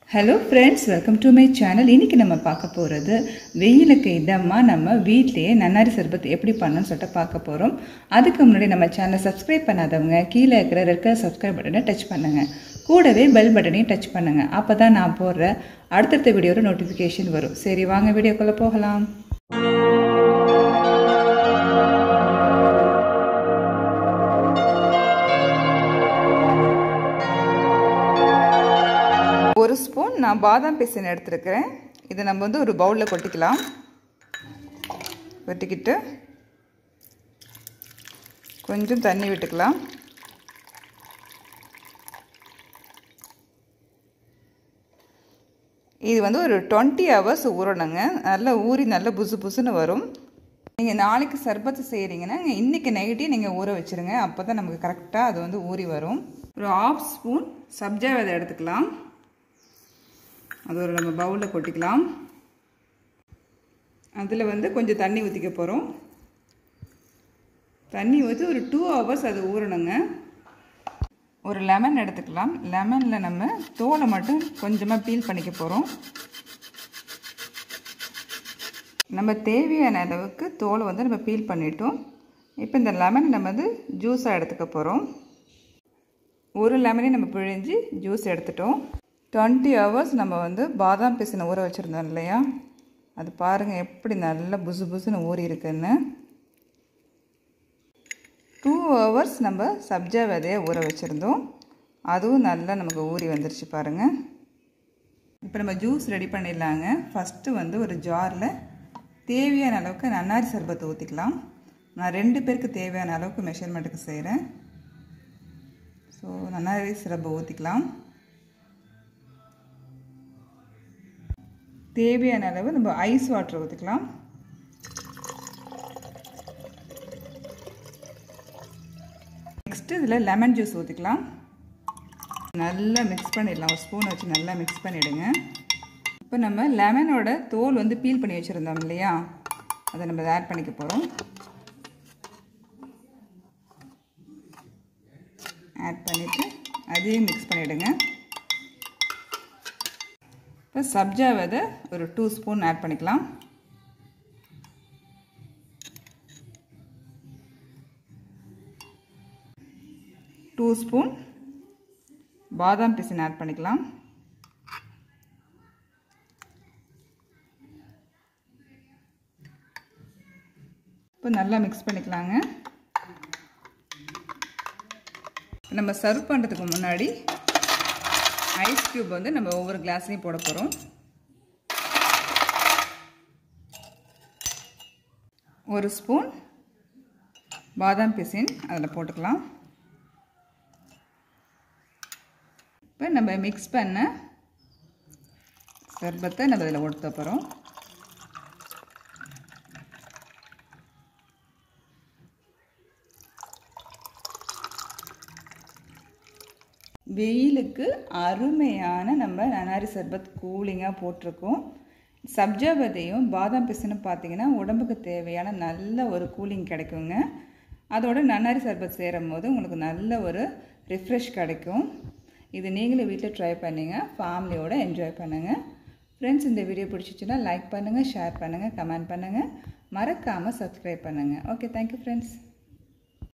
hello friends welcome to my channel இன்றைக்கி நம்ம பார்க்க போகிறது வெயிலுக்கு இதமாக நம்ம வீட்லேயே நன்னாரி சர்பத் எப்படி பண்ணணும்னு சொல்லிட்டு பார்க்க போகிறோம் அதுக்கு முன்னாடி நம்ம சேனலை சப்ஸ்கிரைப் பண்ணாதவங்க கீழே இருக்கிற ரெட் கலர் சப்ஸ்கிரைப் பட்டனை டச் பண்ணுங்கள் கூடவே பெல் பட்டனையும் டச் பண்ணுங்கள் அப்போ தான் நான் போடுற அடுத்தடுத்த வீடியோவில் நோட்டிஃபிகேஷன் வரும் சரி வாங்க வீடியோக்குள்ளே போகலாம் ஒரு ஸ்பூன் நான் பாதாம் பிசின் எடுத்துருக்கிறேன் இதை நம்ம வந்து ஒரு பவுலில் கொட்டிக்கலாம் கொட்டிக்கிட்டு கொஞ்சம் தண்ணி விட்டுக்கலாம் இது வந்து ஒரு டுவெண்ட்டி ஹவர்ஸ் ஊறணுங்க நல்லா ஊறி நல்லா புசு புசுன்னு வரும் நீங்கள் நாளைக்கு சர்பத்து செய்கிறீங்கன்னா இன்றைக்கி நைட்டே நீங்கள் ஊற வச்சுருங்க அப்போ தான் நமக்கு கரெக்டாக அது வந்து ஊறி வரும் ஒரு ஆஃப் ஸ்பூன் சப்ஜா விதை எடுத்துக்கலாம் அது ஒரு நம்ம பவுலில் கொட்டிக்கலாம் அதில் வந்து கொஞ்சம் தண்ணி ஊற்றிக்க போகிறோம் தண்ணி ஊற்றி ஒரு டூ ஹவர்ஸ் அது ஊறணுங்க ஒரு லெமன் எடுத்துக்கலாம் லெமனில் நம்ம தோலை மட்டும் கொஞ்சமாக பீல் பண்ணிக்க போகிறோம் நம்ம தேவையான அளவுக்கு தோலை வந்து நம்ம பீல் பண்ணிட்டோம் இப்போ இந்த லெமன் நம்ம வந்து ஜூஸாக எடுத்துக்க போகிறோம் ஒரு லெமனே நம்ம பிழிஞ்சு ஜூஸ் எடுத்துட்டோம் டுவெண்ட்டி ஹவர்ஸ் நம்ம வந்து பாதாம் பிசினை ஊற வச்சுருந்தோம் இல்லையா அது பாருங்கள் எப்படி நல்லா புசு புசுன்னு ஊறி இருக்குன்னு டூ ஹவர்ஸ் நம்ம சப்ஜா விதையை ஊற வச்சுருந்தோம் அதுவும் நல்லா நமக்கு ஊறி வந்துருச்சு பாருங்கள் இப்போ நம்ம ஜூஸ் ரெடி பண்ணிடலாங்க ஃபஸ்ட்டு வந்து ஒரு ஜாரில் தேவையான அளவுக்கு நன்னாரி சர்பத்தை ஊற்றிக்கலாம் நான் ரெண்டு பேருக்கு தேவையான அளவுக்கு மெஷர்மெண்ட்டுக்கு செய்கிறேன் ஸோ நன்னாரி சிரப்பை ஊற்றிக்கலாம் தேவையான அளவு நம்ம ஐஸ் வாட்டர் ஊற்றிக்கலாம் நெக்ஸ்ட்டு இதில் லெமன் ஜூஸ் ஊற்றிக்கலாம் நல்லா மிக்ஸ் பண்ணிடலாம் ஒரு ஸ்பூன் வச்சு நல்லா மிக்ஸ் பண்ணிவிடுங்க இப்போ நம்ம லெமனோட தோல் வந்து பீல் பண்ணி வச்சுருந்தோம் இல்லையா அதை நம்ம ஆட் பண்ணிக்க போகிறோம் ஆட் பண்ணிவிட்டு அதையும் மிக்ஸ் பண்ணிவிடுங்க இப்போ சப்ஜா விதை ஒரு டூ ஸ்பூன் ஆட் பண்ணிக்கலாம் டூ ஸ்பூன் பாதாம் பிசின் ஆட் பண்ணிக்கலாம் இப்போ நல்லா மிக்ஸ் பண்ணிக்கலாங்க நம்ம சர்வ் பண்ணுறதுக்கு முன்னாடி ஐஸ் க்யூப் வந்து நம்ம ஒவ்வொரு கிளாஸ்லையும் போட போகிறோம் ஒரு ஸ்பூன் பாதாம் பிசின் அதில் போட்டுக்கலாம் இப்போ நம்ம மிக்ஸ் பண்ண சர்பத்தை நம்ம இதில் ஊற்ற போகிறோம் வெயிலுக்கு அருமையான நம்ம நனாரி சர்பத் கூலிங்காக போட்டிருக்கோம் சப்ஜா விதையும் பாதாம் பிசுன்னு பார்த்தீங்கன்னா உடம்புக்கு தேவையான நல்ல ஒரு கூலிங் கிடைக்குங்க அதோட நன்னாரி சர்பத் சேரும் போது உங்களுக்கு நல்ல ஒரு ரிஃப்ரெஷ் கிடைக்கும் இது நீங்களும் வீட்டில் ட்ரை பண்ணிங்க ஃபேமிலியோடு என்ஜாய் பண்ணுங்கள் ஃப்ரெண்ட்ஸ் இந்த வீடியோ பிடிச்சிச்சுன்னா லைக் பண்ணுங்கள் ஷேர் பண்ணுங்கள் கமெண்ட் பண்ணுங்கள் மறக்காமல் சப்ஸ்கிரைப் பண்ணுங்கள் ஓகே தேங்க்யூ ஃப்ரெண்ட்ஸ்